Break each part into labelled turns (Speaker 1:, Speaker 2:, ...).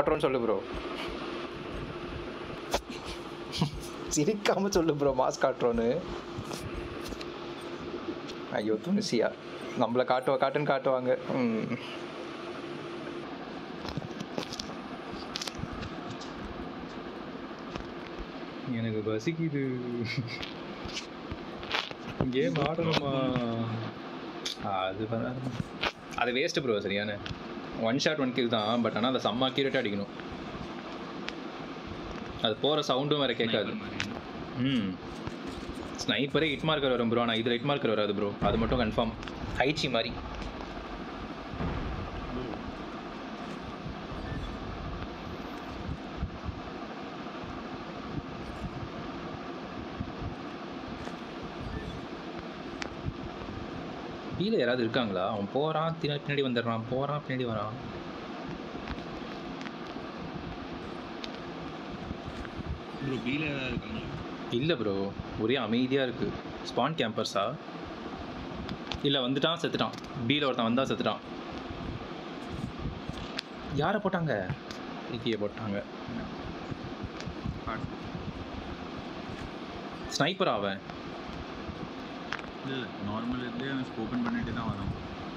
Speaker 1: காட்டுறோன்னு சொல்லு ப்ரோ சிரிக்காம சொல்லு ப்ரோ மாஸ் காட்டுறோன்னு ஐயோ துணிசியா நம்மளை காட்டுவா காட்டுன்னு காட்டுவாங்க ம் எனக்கு பசிக்குது கேம் ஆடணுமா அது வராது. அது வேஸ்ட் ப்ரோ சரியான ஒன் ஷாட் ஒன் கில் தான் பட் ஆனால் அதை செம்ம அக்யூரேட்டாக அடிக்கணும் அது போகிற சவுண்டும் வேறு கேட்காது ம் ஸ்னைப்பரே ஹிட் மார்க்கர் வரும் ப்ரோ ஆனால் இதில் ஹிட் மார்க்கர் வராது ப்ரோ அது மட்டும் கன்ஃபார்ம் ஹைச்சி மாதிரி கீழே யாராவது இருக்காங்களா அவன் போகிறான் பின்னாடி பின்னாடி வந்துடுறான் போகிறான் பின்னாடி வரான்
Speaker 2: ப்ரோ பீல ஏதாவது இருக்காங்க
Speaker 1: இல்லை ப்ரோ ஒரே அமைதியாக இருக்குது ஸ்பான் கேம்பர்ஸா இல்லை வந்துட்டான் செத்துட்டான் பியில் ஒருத்தன் வந்தா செத்துட்டான் யாரை போட்டாங்க இக்கியை போட்டாங்க ஸ்னைப்பர் அவன்
Speaker 2: இல்லை இல்லை நார்மல் இதுலேயே அவன் ஸ்போக்கன் பண்ணிட்டு தான் வரான்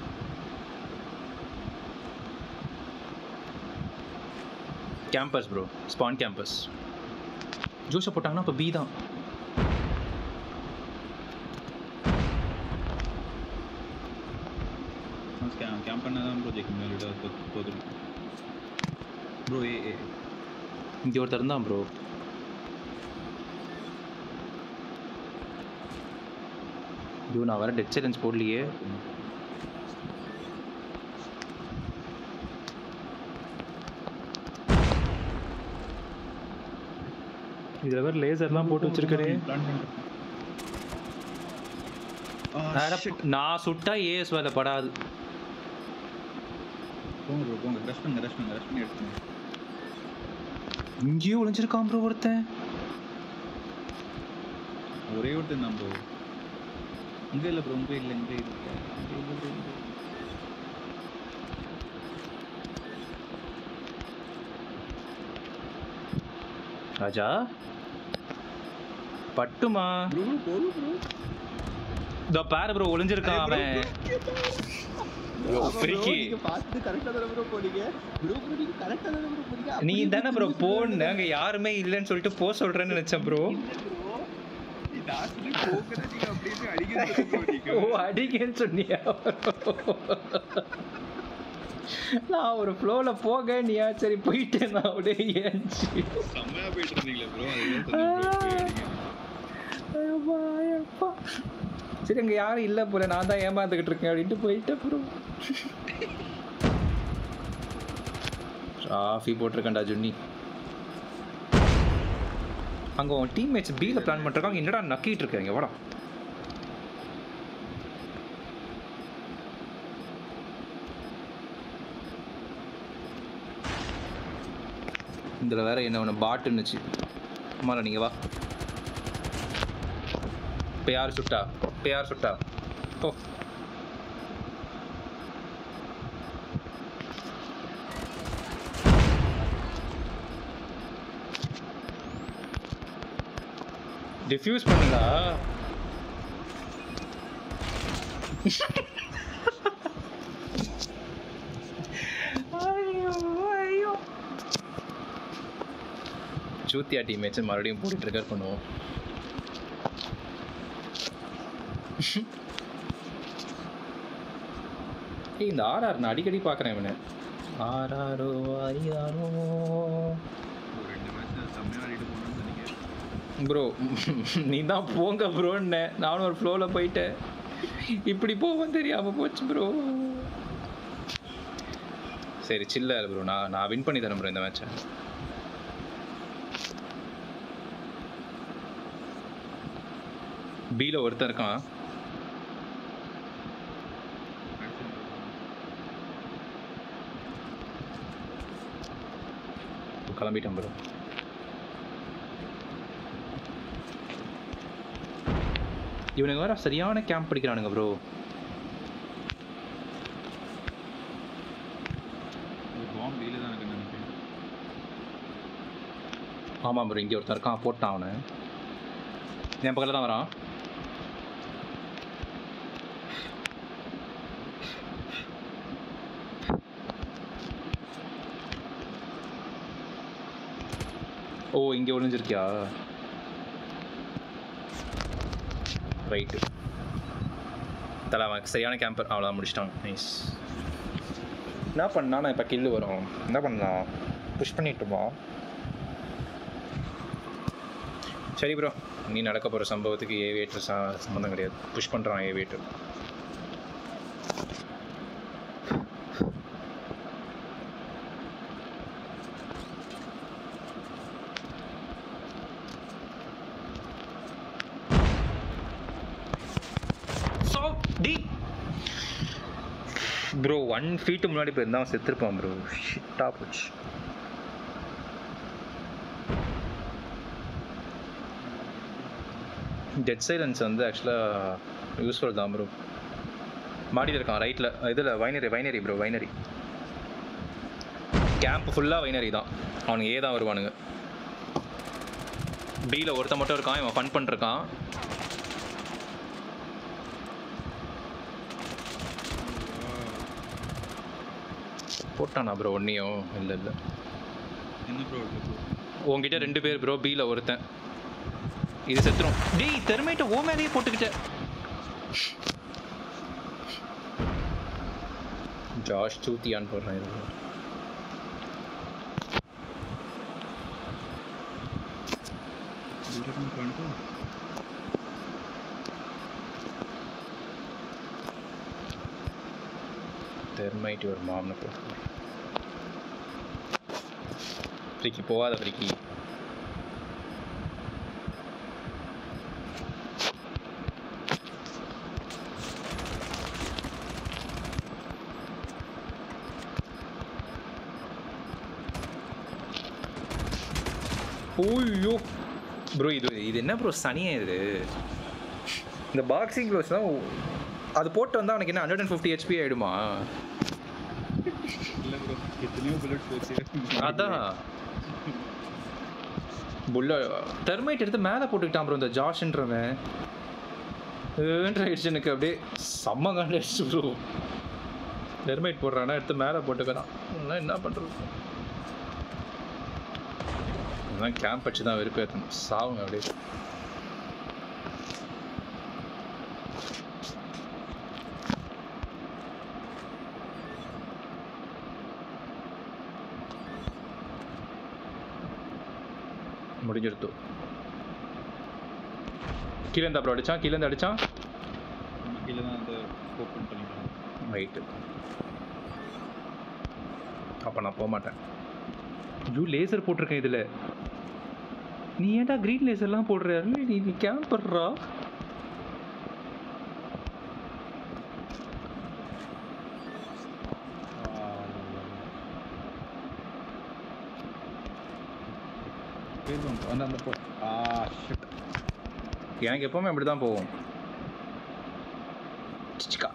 Speaker 1: கேம்பஸ் ப்ரோ ஸ்பான் கேம்பஸ் ஜோஷை போட்டாங்கன்னா இப்போ பி தான்
Speaker 2: அவன் கேம்ப் பண்ண தான் ப்ரோ ஜெயிக்க மேலே போதும் ப்ரோ ஏ ஏ
Speaker 1: இங்கே ஒருத்தர் தான் ப்ரோ ஐயோ நான் வர டெட் சேலஞ்ச் போடலையே இதில் வேறு லேசர்லாம் போட்டு வச்சிருக்கனே
Speaker 2: பிளான் பண்ணிட்டு
Speaker 1: அட, நான் சுட்டா ஏஎஸ் வேலை படாது
Speaker 2: போங்க ப்ரோ போங்க ரஷ் பண்ணுங்க ரஷ் பண்ணுங்க ரஷ் பண்ணி எடுத்துங்க
Speaker 1: இங்கேயும் ஒளிஞ்சிருக்கான் ப்ரோ ஒருத்தன்
Speaker 2: ஒரே ஒருத்தர் தான் ப்ரோ இங்கே இல்லை ப்ரோ இங்கே இல்லை இங்கே இல்லை இங்கே இல்லை bro, இங்கே இல்லை.
Speaker 1: ராஜா பட்டுமா
Speaker 2: ப்ரோ ப்ரோ போதும் ப்ரோ
Speaker 1: இதோ பாரு ப்ரோ ஒளிஞ்சிருக்கான் அவன் Bro, freaky.
Speaker 2: நீங்க பார்த்து கரெக்டா தானே ப்ரோ போனீங்க ப்ரோ ப்ரோ நீங்க கரெக்டா தானே ப்ரோ போனீங்க
Speaker 1: நீ தானே ப்ரோ போன்னு அங்க யாருமே இல்லைன்னு சொல்லிட்டு போ சொல்றேன்னு நினைச்சேன் ப்ரோ
Speaker 2: லாஸ்ட்ல போக்குறது நீங்க அப்படியே அடிக்கிறது ப்ரோ நீங்க
Speaker 1: ஓ அடிக்கன்னு சொன்னியா நான் ஒரு ஃப்ளோல போக நீயா சரி போயிட்டேன் நான் அப்படியே ஏஞ்சி
Speaker 2: செம்மையா போயிட்டு இருந்தீங்களே ப்ரோ அதுதான்
Speaker 1: ஐயப்பா, ஐயப்பா. சரி அங்க யாரும் இல்ல போல நான் தான் ஏமாந்துக்கிட்டு இருக்கேன் அப்படின்ட்டு போயிட்டேன் ப்ரோ டிராஃபி போட்டிருக்கேன்டா ஜுன்னி அங்க உன் டீம்மேட்ஸ் பியில் பிளான் பண்ணிருக்காங்க என்னடா நக்கிட்டு இருக்காங்க வாடா இதில் வேற என்ன ஒன்று பாட்டுன்னுச்சு அம்மாடா நீங்கள் வா இப்போ யார் சுட்டா இப்போ யார் சுட்டா ஓ டிஃப்யூஸ் பண்ணுடா ஐயோ ஐயோ சூத்தியா டீம்மேட்ஸ் மறுபடியும் போட்டு ட்ரிகர் பண்ணுவோம் ஏய் இந்த ஆர்ஆர் நான் அடிக்கடி பார்க்குறேன் இவனை ஆர்ஆரோ ஆரியாரோ
Speaker 2: ரெண்டு மேட்ச் செம்மையா ஆடிட்டு போனோம்னு சொன்னீங்க
Speaker 1: ப்ரோ நீ தான் போங்க ப்ரோன்ன நானும் ஒரு ஃப்ளோவில் போயிட்டேன் இப்படி போவோம் தெரியாமல் போச்சு ப்ரோ சரி சில்ல ப்ரோ நான் நான் வின் பண்ணி தரேன் ப்ரோ இந்த மேட்சை பியில் ஒருத்தன் இருக்கான் கிளம்பிட்டேன் ப்ரோ இவனுங்க வேற சரியான கேம்ப் படிக்கிறானுங்க ப்ரோ
Speaker 2: பாம்பு வீல தான் இருக்குன்னு நினைக்கிறேன்
Speaker 1: ஆமாம் ப்ரோ இங்கே ஒருத்தன் இருக்கான் போட்டான் அவனை என் பக்கத்தில் தான் வரான் ஓ இங்கே ஒளிஞ்சிருக்கியா ரைட்டு தலை அவன் சரியான கேம்பர் அவ்வளோதான் முடிச்சிட்டான் நைஸ் என்ன பண்ணா நான் இப்போ கில்லு வரும் என்ன பண்ணலாம் புஷ் பண்ணிட்டுமா சரி ப்ரோ நீ நடக்க போகிற சம்பவத்துக்கு ஏவியேட்டர் சா சம்மந்தம் கிடையாது புஷ் பண்ணுறான் ஏவியேட்டர் டி ப்ரோ ஒன் ஃபீட்டு முன்னாடி போயிருந்தா அவன் செத்துருப்பான் ப்ரோ ஷிட்டா போச்சு டெட் சைலன்ஸ் வந்து ஆக்சுவலாக யூஸ்ஃபுல் தான் ப்ரோ மாடியில் இருக்கான் ரைட்டில் இதில் winery winery bro winery camp ஃபுல்லாக வைனரி தான் அவனுங்க ஏ தான் வருவானுங்க பியில் ஒருத்தன் மட்டும் இருக்கான் இவன் ஃபன் பண்ணிருக்கான் போட்டானா ப்ரோ ஒன்றையும் இல்லை இல்லை
Speaker 2: என்ன ப்ரோ
Speaker 1: உங்ககிட்ட ரெண்டு பேர் ப்ரோ பியில் ஒருத்தன் இது செத்துரும் டேய் தெருமைட்ட ஓ மேலேயே போட்டுக்கிட்ட ஜாஷ் சூத்தியான்னு போடுறேன் இது
Speaker 2: பண்ணிட்டு
Speaker 1: தெர்மைட் ஒரு மாம்னு போட்டு ஃப்ரீக்கி போகாத ஃப்ரீக்கி ஓய்யோ ப்ரோ இது இது என்ன ப்ரோ சனியா இது இந்த பாக்ஸிங் க்ளோஸ் தான் அது போட்டு வந்தால் அவனுக்கு என்ன ஹண்ட்ரட் அண்ட் ஃபிஃப்டி ஹெச்பி ஆகிடுமா
Speaker 2: இல்லை ப்ரோ எத்தனையோ புல்லட் போச்சு
Speaker 1: அதான் புல்ல தெர்மைட் எடுத்து மேலே போட்டுக்கிட்டான் ப்ரோ இந்த ஜாஷ்ன்றவன் ஏன்ற ஆயிடுச்சு எனக்கு அப்படியே செம்ம காண்டாயிடுச்சு ப்ரோ தெர்மைட் போடுறானா எடுத்து மேலே போட்டுக்கிறான் இதெல்லாம் என்ன பண்ணுறது இதெல்லாம் கேம்ப் வச்சு தான் வெறுப்பேற்றணும் சாவுங்க அப்படியே முடிஞ்சிருத்து கீழே இருந்தா அப்புறம் அடிச்சான் கீழே இருந்து அடிச்சான்
Speaker 2: கீழே தான் அந்த ஓப்பன் பண்ணிக்கலாம்
Speaker 1: ரைட்டு அப்போ நான் போக மாட்டேன் ஐயோ லேசர் போட்டிருக்கேன் இதில் நீ ஏன்டா க்ரீன் லேசர்லாம் போடுற நீ நீ கேம்பர்றா
Speaker 2: பேசுவோம் அந்த அந்த போ ஆ ஷிட்
Speaker 1: எனக்கு எப்பவுமே அப்படி தான் போகும் சிச்சிக்கா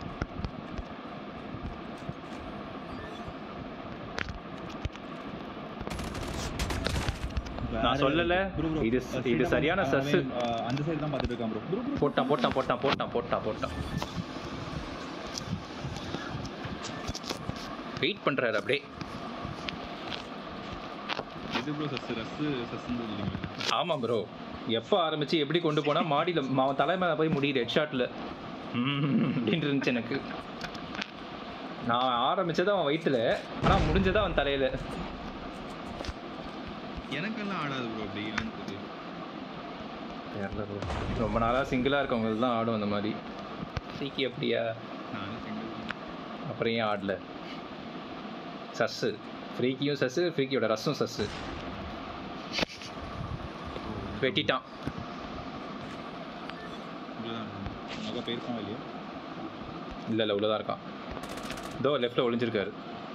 Speaker 1: நான் சொல்லல. இது- இது சரியான சஸ்ஸு.
Speaker 2: அந்த சைடு தான் பார்த்துட்டு இருக்கான் ப்ரோ ப்ரோ ப்ரோ
Speaker 1: போட்டான் போட்டான் போட்டான் போட்டான் போட்டான் போட்டான் வெயிட் பண்ணுறாரு அப்படியே
Speaker 2: இது ப்ரோ சஸ் ரஸ் சஸ்ன்னு இல்லைங்க
Speaker 1: ஆமாம் ப்ரோ எப்போ ஆரம்பிச்சு எப்படி கொண்டு போனால் மாடியில் அவன் தலை மேலே போய் முடியுது ஹெட் ஷாட்டில் அப்படின்னு இருந்துச்சு எனக்கு நான் ஆரம்பிச்சது அவன் வயிற்றுல ஆனால் முடிஞ்சது அவன் தலையில்
Speaker 2: எனக்கெல்லாம் ஆடாது ப்ரோ அப்படி ஏன்னு தெரியும்
Speaker 1: தெரியல bro. ரொம்ப நாளாக சிங்கிளாக இருக்கவங்களுக்கு தான் ஆடும் அந்த மாதிரி சீக்கி அப்படியா
Speaker 2: நானும் சிங்கிள்
Speaker 1: அப்புறம் ஏன் ஆடல சஸ்ஸு ஃப்ரீக்கியும் சஸ்ஸு ஃப்ரீக்கியோட ரசம் சஸ்ஸு வெட்டிட்டான்
Speaker 2: மக போயிருக்கான் இல்லையா
Speaker 1: இல்லை இல்லை உள்ளதான் இருக்கான் இதோ லெஃப்டில் ஒளிஞ்சிருக்காரு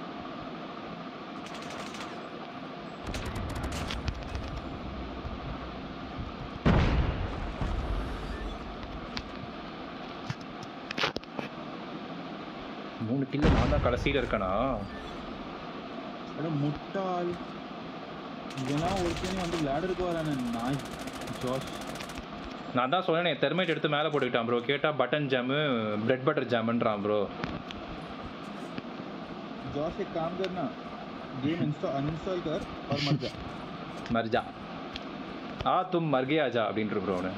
Speaker 1: மூணு கிலோ நான் தான் கடைசியில் இருக்கேனா
Speaker 2: அட முட்டாள் இதெல்லாம் ஒருத்தனே வந்து விளையாடுறதுக்கு வரானே நாய் ஜோஷ்
Speaker 1: நான் தான் சொன்னேன் தெர்மைட் எடுத்து மேலே போட்டுக்கிட்டான் ப்ரோ கேட்டால் பட்டன் ஜாமு பிரெட் பட்டர் ஜாமுன்றான் ப்ரோ
Speaker 2: जॉश एक काम करना गेम इंस्टॉल अनइंस्टॉल कर और मर जा
Speaker 1: மர்ஜா ஆ தும் மர்கே ஆஜா அப்படின்ற ப்ரோ அவனு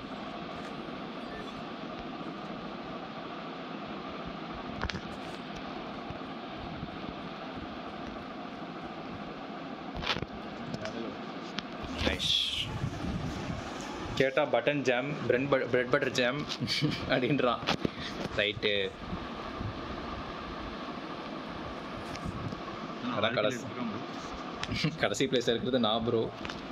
Speaker 1: நைஸ் கேட்டால் button jam bread but bread butter jam அப்படின்றான் ரைட்டு அதான் கடைசி. கடைசி பிளேஸில் இருக்கிறது நான் ப்ரோ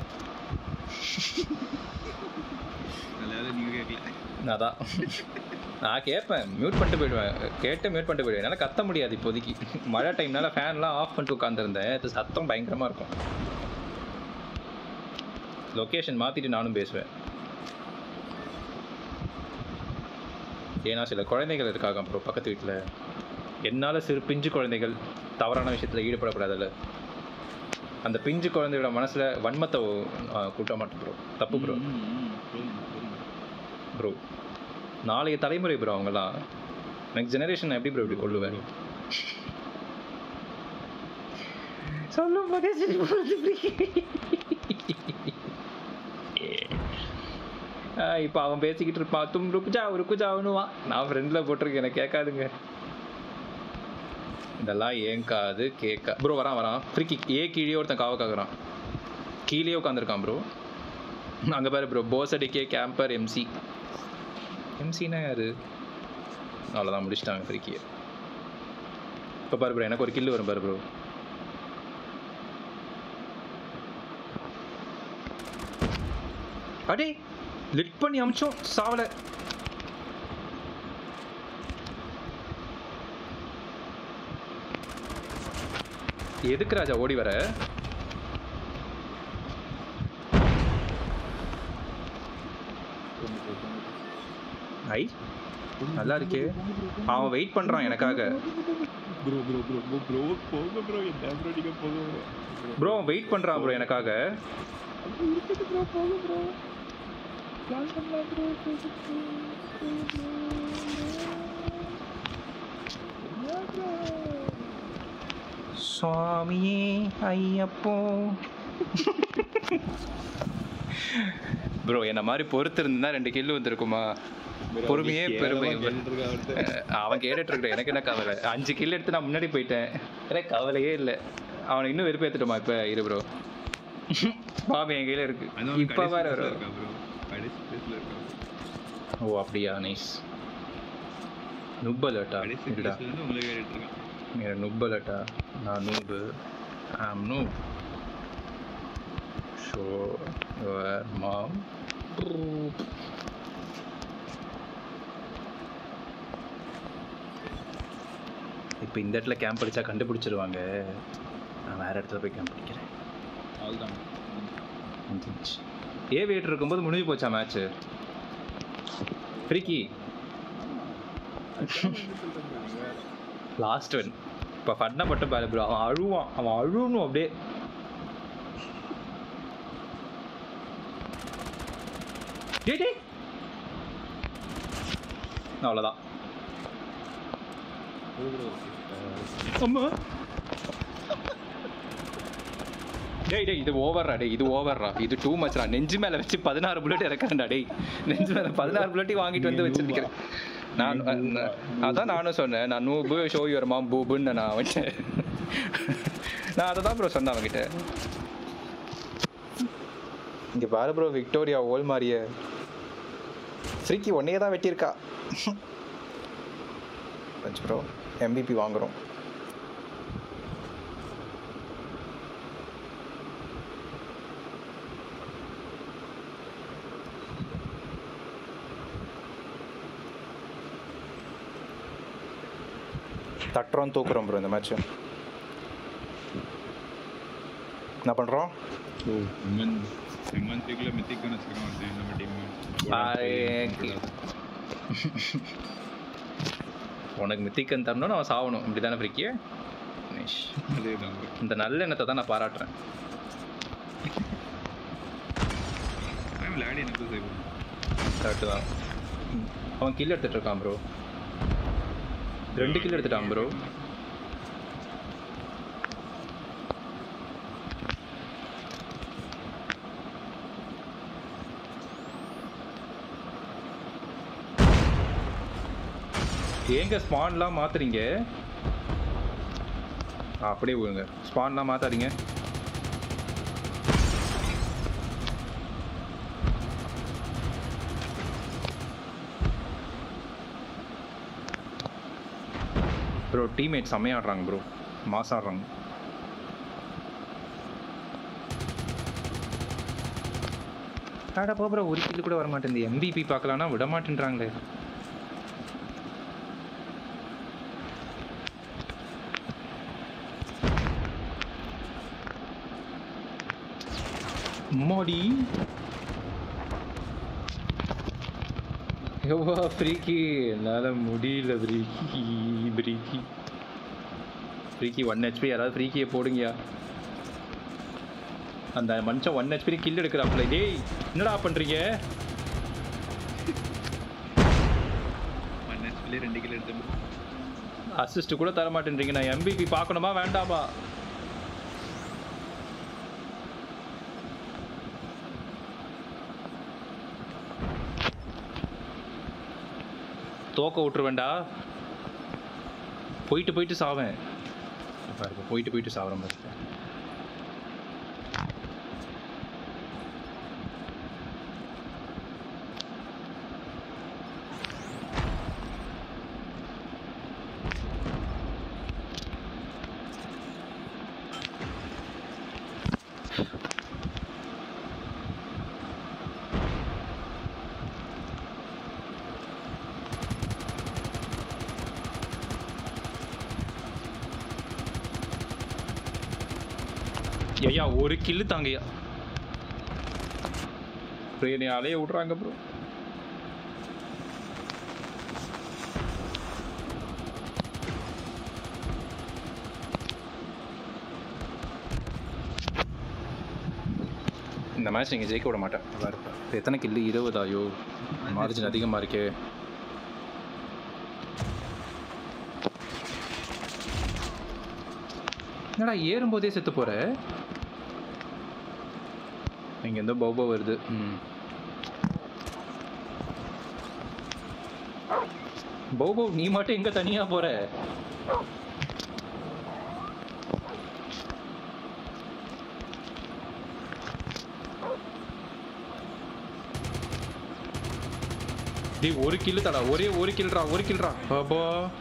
Speaker 2: அதாவது நீங்க கேட்கல
Speaker 1: அதான் நான் கேட்பேன் மியூட் பண்ணிட்டு போயிடுவேன் கேட்டு மியூட் பண்ணிட்டு போயிடுவேன் என்னால் கத்த முடியாது இப்போதைக்கு மழை டைம்னால ஃபேன்லாம் ஆஃப் பண்ணிட்டு உட்காந்துருந்தேன் இது சத்தம் பயங்கரமாக இருக்கும் லொக்கேஷன் மாற்றிட்டு நானும் பேசுவேன் ஏன்னா சில குழந்தைகள் இருக்காங்க அப்புறம் பக்கத்து வீட்டில் என்னால் சிறு பிஞ்சு குழந்தைகள் தவறான விஷயத்தில் ஈடுபடக்கூடாதுல்ல அந்த பிஞ்சு குழந்தையோட மனசில் வன்மத்தை ஆ, கூட்ட மாட்டேன் ப்ரோ தப்பு ப்ரோ
Speaker 2: ம், ம், புரியுது, புரியுது.
Speaker 1: ப்ரோ நாளைய தலைமுறை ப்ரோ அவங்கலாம் நெக்ஸ்ட் ஜெனரேஷன் எப்படி ப்ரோ இப்படி கொள்ளுவேன் சொல்லும் போதே இப்போ அவன் பேசிக்கிட்டு இருப்பான் தும் ருக்குஜா ருக்குஜாவனுவான் நான் ஃப்ரெண்டில் போட்டிருக்கேன் எனக்கு கேட்காதுங்க இதெல்லாம் ஏங்காது கேட்க ப்ரோ வரான் வரான் ஃப்ரீ கிக் ஏ கீழே ஒருத்தன் காவ காக்குறான் கீழே உட்காந்துருக்கான் ப்ரோ அங்கே பாரு ப்ரோ போசடிக்கே கேம்பர் எம்சி எம்சினா யாரு அவ்வளோதான் முடிச்சிட்டாங்க ஃப்ரீக்கியை இப்போ பாரு ப்ரோ எனக்கு ஒரு கில்லு வரும் பாரு ப்ரோ அடே லிட் பண்ணி அமிச்சோம் சாவல எதுக்கு ராஜா ஓடி வர ஐ நல்லா இருக்கே அவன் வெயிட் பண்றான் எனக்காக
Speaker 2: bro bro bro bro bro போங்க ப்ரோ என்ன ப்ரோ நீங்க போங்க
Speaker 1: ப்ரோ அவன் வெயிட் பண்றான் ப்ரோ எனக்காக
Speaker 2: இருக்குது ப்ரோ போங்க ப்ரோ பிளான் பண்ணலாம் ப்ரோ
Speaker 1: சுவாமியே ஐயப்போ ப்ரோ என்ன மாதிரி பொறுத்து இருந்தா ரெண்டு கில்லு வந்திருக்குமா பொறுமையே பெருமை அஹ் அவன் கேட்டுட்டு இருக்க எனக்கு என்ன கவலை அஞ்சு கில் எடுத்து நான் முன்னாடி போயிட்டேன் எனக்கு கவலையே இல்லை அவனை இன்னும் வெறுப்பேத்துட்டோமா இப்ப இரு ப்ரோ பாபு என் கையில இருக்கு இப்ப வேற வரும்
Speaker 2: கடைசி பிளேஸ்ல இருக்கா
Speaker 1: ஓ அப்படியா நைஸ் நுப்பலட்டா
Speaker 2: கடைசி
Speaker 1: இல்லடா
Speaker 2: பிளேஸ்ல இருந்து உங்களை கேட்டுட்டு இருக்கான்
Speaker 1: मेरा नुब्बलटा ना noob I'm noob show your mom இப்போ இந்த இடத்துல கேம்ப் அடிச்சா கண்டுபிடிச்சிருவாங்க நான் வேற இடத்துல போய் கேம்ப் அடிக்கிறேன்
Speaker 2: அவ்வளோதான்
Speaker 1: முடிஞ்சிருச்சு. ஏ வெயிட் இருக்கும்போது முடிஞ்சு போச்சா மேட்ச்சு ஃப்ரீக்கி லாஸ்ட் ஒன் இப்போ ஃபன்னா மட்டும் பாரு ப்ரோ அவன் அழுவான் அவன் அழுவணும் அப்படியே டேய் டேய் அவ்வளோதான் அம்மா டேய் டேய் இது ஓவர்ரா டேய் இது ஓவர்ரா இது டூ மச்ரா நெஞ்சு மேல வச்சு பதினாறு புல்லட் இறக்குறேன்டா டேய் நெஞ்சு மேல பதினாறு புல்லட்டையும் வாங்கிட்டு வந்து வச்சிருக்கிறேன் நான் நான்- அதான் நானும் சொன்னேன் நான் நூபு ஷோ யுவர் மாம் பூபுன்னு நான் அவன்கிட்ட நான் அதை தான் ப்ரோ சொன்னேன் அவன்கிட்ட இங்க பாரு ப்ரோ விக்டோரியா ஓல் மாறிய ஃப்ரீக்கி ஒன்னையே தான் வெட்டியிருக்கா ப்ரோ எம்பிபி வாங்குறோம் தட்டுறோம் தூக்குறோம் ப்ரோ இந்த மேட்ச் என்ன பண்ணுறோம்
Speaker 2: ஓ எம்என் எம்என் த்ரீக்குள்ள மித்திக்கான வச்சுருக்கான் ஒருத்தன் நம்ம டீம்
Speaker 1: ஆ, உனக்கு மித்திக்கன் தரணும்னு அவன் சாவணும் இப்படி தானே ஃப்ரிக்கிய
Speaker 2: அதே தான் bro.
Speaker 1: இந்த நல்ல எண்ணத்தை தான் நான் பாராட்டுறேன்
Speaker 2: அவன் விளையாடி எனக்கு சேவ்
Speaker 1: கரெக்டு தான் ம். அவன் கில் எடுத்துட்டு இருக்கான் ப்ரோ ரெண்டு கில் எடுத்துட்டான் ப்ரோ ஏங்க ஸ்பான்லாம் மாத்துறீங்க ஆ, அப்படியே விடுங்க ஸ்பான்லாம் மாத்தாதீங்க ப்ரோ டீம்மேட் செம்மையா ஆடுறாங்க ப்ரோ மாஸ் ஆடுறாங்க ஆடா போ ப்ரோ ஒரு கில்லு கூட வர மாட்டேங்குது எம்பிபி பார்க்கலான்னா விட மாட்டேன்றாங்களே மோடி எவ்வளோ ஃப்ரீக்கி என்னால் முடியல freaky freaky freaky one HP யாராவது ஃப்ரீக்கியை போடுங்கயா அந்த மனுஷன் ஒன் ஹெச்பி கில் எடுக்கிறாப்புல டேய் என்னடா பண்ணுறீங்க
Speaker 2: ஒன் ஹெச்பிலே ரெண்டு கிலோ எடுத்து
Speaker 1: அசிஸ்ட் கூட தர மாட்டேன்றீங்க நான் எம்பிபி பார்க்கணுமா வேண்டாமா தோக்க விட்டுருவேண்டா போயிட்டு போயிட்டு சாவேன் பாருங்க போயிட்டு போயிட்டு சாவறேன் பாருங்க ஐயா ஒரு கில்லு தாங்கய்யா ப்ரோ என்னை அலைய விட்றாங்க ப்ரோ இந்த மேட்ச் நீங்கள் ஜெயிக்க விட மாட்டேன் நல்லா இருப்பேன் இப்போ எத்தனை கில்லு இருபதாயோ மார்ஜின் அதிகமாக இருக்கே என்னடா ஏறும்போதே செத்து போற இங்க எந்த பௌபோ வருது ம் பௌபோ நீ மட்டும் எங்க தனியா போற டேய் ஒரு கில்லு தடா ஒரே ஒரு கில்றா ஒரு கில்றா அப்போ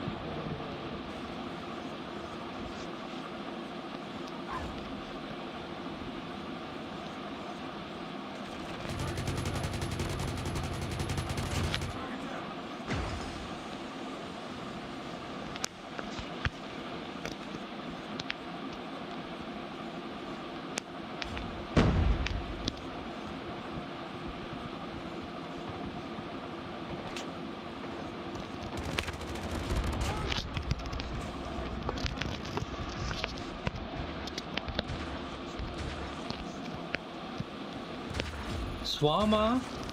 Speaker 1: ஸ்வாமா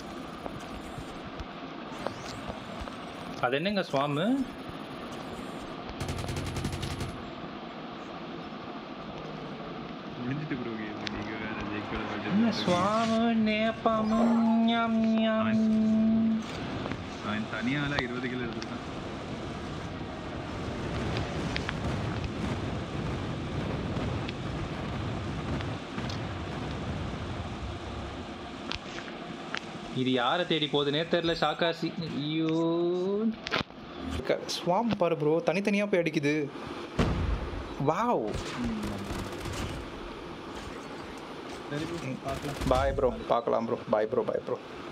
Speaker 1: அது என்னங்க ஸ்வாமு
Speaker 2: முடிஞ்சிட்டு ப்ரோ நீங்க வேற ஜெயிக்கல
Speaker 1: என்ன ஸ்வாமு நேப்பாமு ஞாம் ஞாம்
Speaker 2: அவன் தனியால இருபது கிலோ எடுத்துருக்கான்
Speaker 1: இது யாரை தேடி போகுதுனே தெரில ஷாக்காசி ஐயோ ஸ்வாம் பாரு ப்ரோ தனித்தனியாக போய் அடிக்குது வாவ்
Speaker 2: சரி bro, பார்க்கலாம்
Speaker 1: பாய் ப்ரோ பார்க்கலாம் bro bye bro bye bro